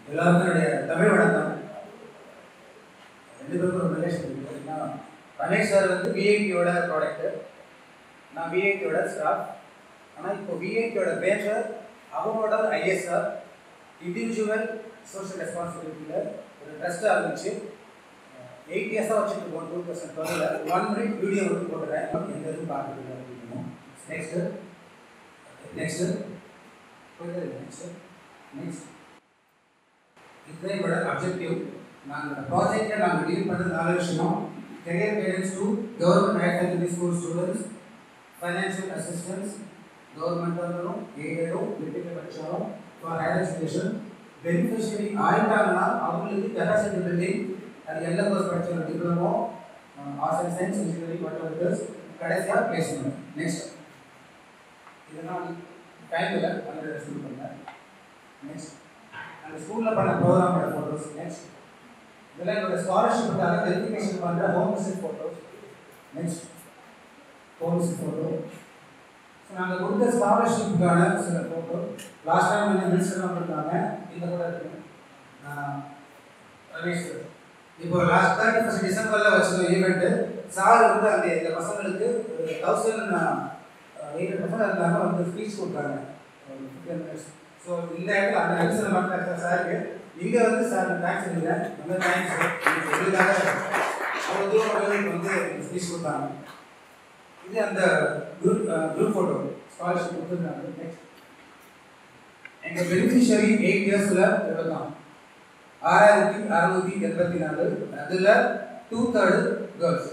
எல்லாருக்கும் என்னுடைய தமிழ் வணக்கம் ரெண்டு பேருக்கும் ஒரு ரிலேஷன் இருக்கு ஏன்னா ரமேஷ் சார் வந்து விஐபியோட ப்ராடக்ட்டு நான் விஐபியோட ஸ்டாஃப் ஆனால் இப்போ விஐபியோட பேச்சர் அவங்களோட ஐஎஸ்ஆர் இண்டிவிஜுவல் சோஷியல் ரெஸ்பான்சிபிலிட்டியில் ஒரு ட்ரஸ்ட் ஆரம்பிச்சு எயிட் இயர்ஸாக வச்சுட்டு இருக்கோம் டூ தௌசண்ட் டுவெலில் ஒன் மினிட் வீடியோ வந்து போட்டுறேன் எந்த இதுவும் பார்க்குறது அப்படின்னு நெக்ஸ்ட்டு நெக்ஸ்ட்டு நெக்ஸ்ட்டு நெக்ஸ்ட் இதுதான் என்னோட அப்ஜெக்டிவ் நாங்கள் ப்ராஜெக்டை நாங்கள் டீல் பண்ணுறது நாலு விஷயம் career guidance to government higher secondary school students financial assistance கவர்மெண்ட்டாலும் எய்டடும் லிட்டில் படித்தாலும் ஃபார் ஹையர் எஜுகேஷன் பெனிஃபிஷியரி ஆயிட்டாங்கன்னா அவங்களுக்கு கெப்பாசிட்டி பில்டிங் அது எந்த கோர்ஸ் படித்தாலும் diploma arts and science engineering water கடைசியாக பிளேஸ்மெண்ட் நெக்ஸ்ட் இதெல்லாம் டைம் இல்லை அந்த ஸ்கூல் பண்ணேன் நெக்ஸ்ட் அந்த ஸ்கூலில் பண்ண ப்ரோக்ராமோட ஃபோட்டோஸ் நெக்ஸ்ட் இதெல்லாம் என்னோட ஸ்காலர்ஷிப்புக்காக வெரிஃபிகேஷன் பண்ணுற home visit photos next home visit photo so நாங்கள் கொடுத்த ஸ்காலர்ஷிப்புக்கான சில ஃபோட்டோ லாஸ்ட் டைம் வந்து மினிஸ்டர்லாம் கொடுத்தாங்க இந்த கூட இருக்கு ஆஹ் ரமேஷ் sir. இப்போ லாஸ்ட் தேர்ட்டி ஃபஸ்ட் டிசம்பரில் வச்சிருந்த ஈவெண்ட்டு சார் வந்து அந்த இந்த பசங்களுக்கு ஒரு தௌசண்ட் எயிட் பசங்க இருந்தாங்க வந்து ஸ்பீச் கொடுத்தாங்க ஸோ இந்த இடத்துல அந்த நெல்சன் மாட்டார் சாருக்கு இங்கே வந்து சார் தேங்க்ஸ் சொல்லுங்கள் ரொம்ப தேங்க்ஸ் எங்களுக்காக அவ்வளோ தூரம் வந்து வந்து ஸ்பீச் கொடுத்தாங்க இது அந்த குரூப் குரூப் ஃபோட்டோ ஸ்காலர்ஷிப் கொடுத்துருந்தாங்க நெக்ஸ்ட் எங்கள் பெனிஃபிஷியரி எயிட் இயர்ஸில் இவ்வளோ தான் ஆறாயிரத்தி அறுநூத்தி எண்பத்தி நாலு அதில் two third girls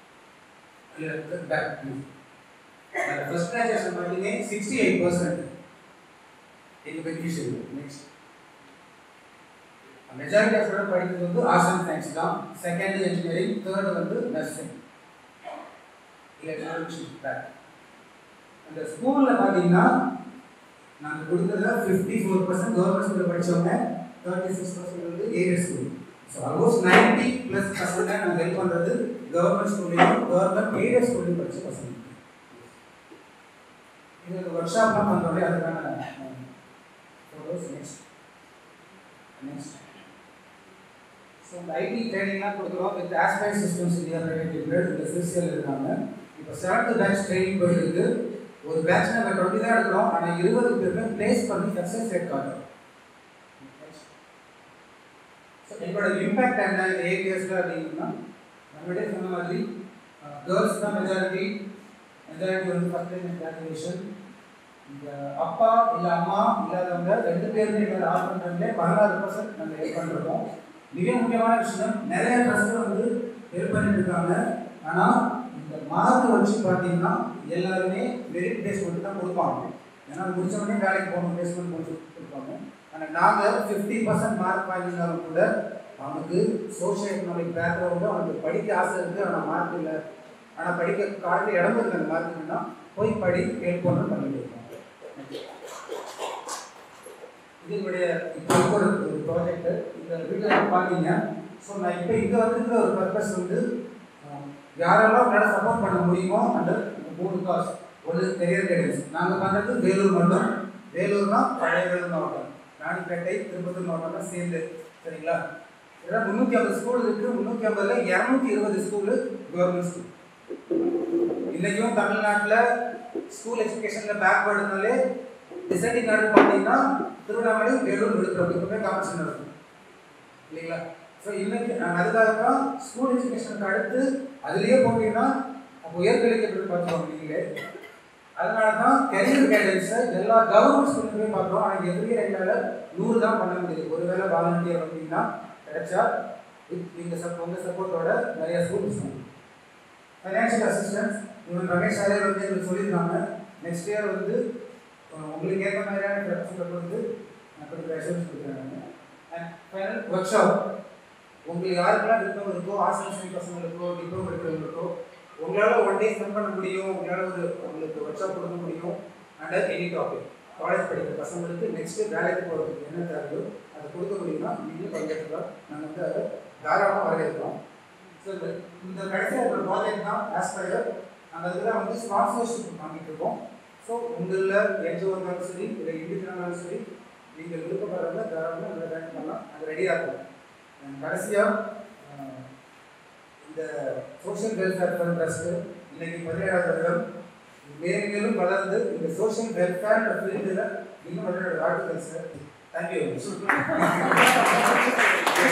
back first graduation பார்த்தீங்க சிக்ஸ்டி எயிட் பர்சன்ட் எங்கள் beneficiary next majority of student படிக்கிறது வந்து ஆர்ட்ஸ் அண்ட் சயின்ஸ் தான் செகண்ட் இன்ஜினியரிங் தேர்டு வந்து நர்சிங் பேக் அந்த ஸ்கூலில் பார்த்தீங்கன்னா நாங்கள் கொடுக்குறதுல ஃபிஃப்டி ஃபோர் பர்சன்ட் கவர்மெண்ட் ஸ்கூலில் படித்தவங்க தேர்ட்டி சிக்ஸ் பர்சன்ட் வந்து aided school so almost ninety plus percent நாங்கள் ஹெல்ப் பண்ணுறது கவர்மெண்ட் ஸ்கூல்லையும் கவர்மெண்ட் எய்டட் ஸ்கூல்லையும் படித்த பசங்க இது ஒர்க் ஷாப்லாம் பண்ணுறோம் அதுக்கான ஃபோட்டோஸ் நெக்ஸ்ட் நெக்ஸ்ட் ஸோ இந்த ஐடி ட்ரைனிங்லாம் கொடுக்குறோம் with Aspire Systems India private limited இந்த சிசிஎல் இருக்காங்க இப்போ செவன்த் பேட்ச் ட்ரைனிங் போயிட்டு இருக்கு ஒரு பேட்ச் நம்ம டுவெண்ட்டி தான் எடுக்கிறோம் ஆனால் இருபது பேருமே பிளேஸ் பண்ணி சக்ஸஸ் ரேட் காட்டுறோம் ஸோ எங்களோட இம்பேக்ட் என்ன இந்த எயிட் இயர்ஸில் அப்படின்னா நம்மகிட்டே சொன்ன மாதிரி கேர்ள்ஸ் தான் மெஜாரிட்டி மெஜாரிட்டி வந்து ஃபஸ்ட் டைம் கிராஜுவேஷன் இந்த அப்பா இல்லை அம்மா இல்லாதவங்க ரெண்டு பேருமே எங்களை ஆட் பண்ணுறதுலே பதினாறு பர்சன்ட் நாங்கள் ஹெல்ப் பண்ணிருக்கோம் மிக முக்கியமான விஷயம் நிறைய ட்ரஸ்ட் வந்து ஹெல்ப் பண்ணிட்டு இருக்காங்க ஆனால் இந்த மார்க் வச்சு பார்த்தீங்கன்னா எல்லாருமே மெரிட் பேஸ்மெண்ட் தான் கொடுப்பாங்க ஏன்னா முடிச்ச உடனே வேலைக்கு போகணும் பேஸ்மெண்ட் முடிச்சு கொடுப்பாங்க ஆனால் நாங்கள் ஃபிஃப்டி பர்சன்ட் மார்க் வாங்கியிருந்தாலும் கூட அவனுக்கு சோஷியல் எக்கனாமிக் பேக்ரவுண்டு அவனுக்கு படிக்க ஆசை இருக்குது ஆனால் மார்க் இல்லை ஆனால் படிக்க காலையில் இடம் இருக்கு அந்த மார்க்குன்னா போய் படி ஹெல்ப் பண்ண பண்ணிட்டு இருக்கோம் இது என்னுடைய இப்போ இருக்க ஒரு ஒரு ப்ராஜெக்ட் இந்த வீட்டில் பார்த்தீங்க ஸோ நான் இப்போ இங்கே வந்துருக்கிற ஒரு பர்பஸ் வந்து அஹ், யாரெல்லாம் உங்களால் சப்போர்ட் பண்ண முடியுமோ அந்த மூணு காஸ் ஒன்று கெரியர் கைடன்ஸ் நாங்கள் பண்ணுறது வேலூர் மட்டும் வேலூர்னா பழைய வேலூர் மாவட்டம் ராணிப்பேட்டை திருப்பத்தூர் மாவட்டம் தான் சேர்ந்து சரிங்களா இதெல்லாம் முந்நூற்றி ஐம்பது ஸ்கூல் இருக்குது முந்நூற்றி ஐம்பதில் இரநூத்தி இருபது ஸ்கூலு கவர்மெண்ட் ஸ்கூல் இன்றைக்கும் தமிழ்நாட்டில் ஸ்கூல் எஜுகேஷனில் பேக்வேர்டுனாலே டிசைடிங் ஆர்டர் பார்த்தீங்கன்னா திருவண்ணாமலை வேலூர் விழுப்புரம் இப்போவே காம்படிஷன் நடக்கும் இல்லைங்களா ஸோ இன்னைக்கு நான் அதுக்காக தான் ஸ்கூல் எஜுகேஷனுக்கு அடுத்து அதுலேயே போனீங்கன்னா அப்போ உயர்கல்விக்கு எப்படி பார்த்துருவாங்க நீங்களே அதனால தான் கெரியர் கைடன்ஸை எல்லா கவர்மெண்ட் ஸ்கூலுமே பார்க்குறோம் ஆனால் எவ்ரி எங்களால் நூறு தான் பண்ண முடியுது ஒருவேளை வாலண்டியர் அப்படின்னா கிடைச்சா வித் நீங்கள் சப் உங்கள் சப்போர்ட்டோட நிறைய ஸ்கூல்ஸ் ஃபைனான்ஷியல் அசிஸ்டன்ஸ் இவன் ரமேஷ் சாரே வந்து எங்களுக்கு சொல்லியிருந்தாங்க நெக்ஸ்ட் இயர் வந்து அஹ், உங்களுக்கு ஏற்ற மாதிரியான ப்ரொஃபஸர் வந்து கொடுக்குற அஷூரன்ஸ் கொடுக்குறாங்க அண்ட் ஃபைனல் ஒர்க் ஷாப் உங்களுக்கு யாருக்கெல்லாம் விருப்பம் இருக்கோ ஆசிரியர் பசங்களுக்கோ டிப்ளமோ எடுக்கிறவங்களுக்கோ உங்களால் ஒன் டே ஸ்பெண்ட் பண்ண முடியும் உங்களால் ஒரு உங்களுக்கு ஒர்க் ஷாப் கொடுக்க முடியும் அண்டர் எனி டாபிக் காலேஜ் படிக்கிற பசங்களுக்கு நெக்ஸ்ட்டு வேலைக்கு போகிறதுக்கு என்ன தேவையோ அதை கொடுக்க முடியும்னா நீங்களும் பங்கேற்கலாம் நாங்கள் வந்து அதை தாராளமாக வரவேற்கிறோம் ஸோ இந்த இந்த கடைசியாக ஒரு ப்ராஜெக்ட் தான் ஆஸ்பயர் அந்த இதில் வந்து ஸ்பான்சர்ஷிப் வாங்கிட்டு இருக்கோம் ஸோ உங்களில் என்ஜிஓ இருந்தாலும் சரி இல்லை இண்டிவிஜுவல் இருந்தாலும் சரி நீங்கள் விருப்பப்படுறவங்க தாராளமாக இதில் ஜாயின் பண்ணலாம் அது ரெடியாக இருக்கும் கடைசியாக இந்த சோஷியல் வெல்ஃபேர் ஃபண்ட் ட்ரஸ்ட்டு இன்னைக்கு பதினேழாவது வருடம் மேலும் மேலும் வளர்ந்து இந்த சோஷியல் வெல்ஃபேர் ஃபீல்டில் இன்னும் என்னோட வாழ்த்துக்கள் சார் தேங்க்யூ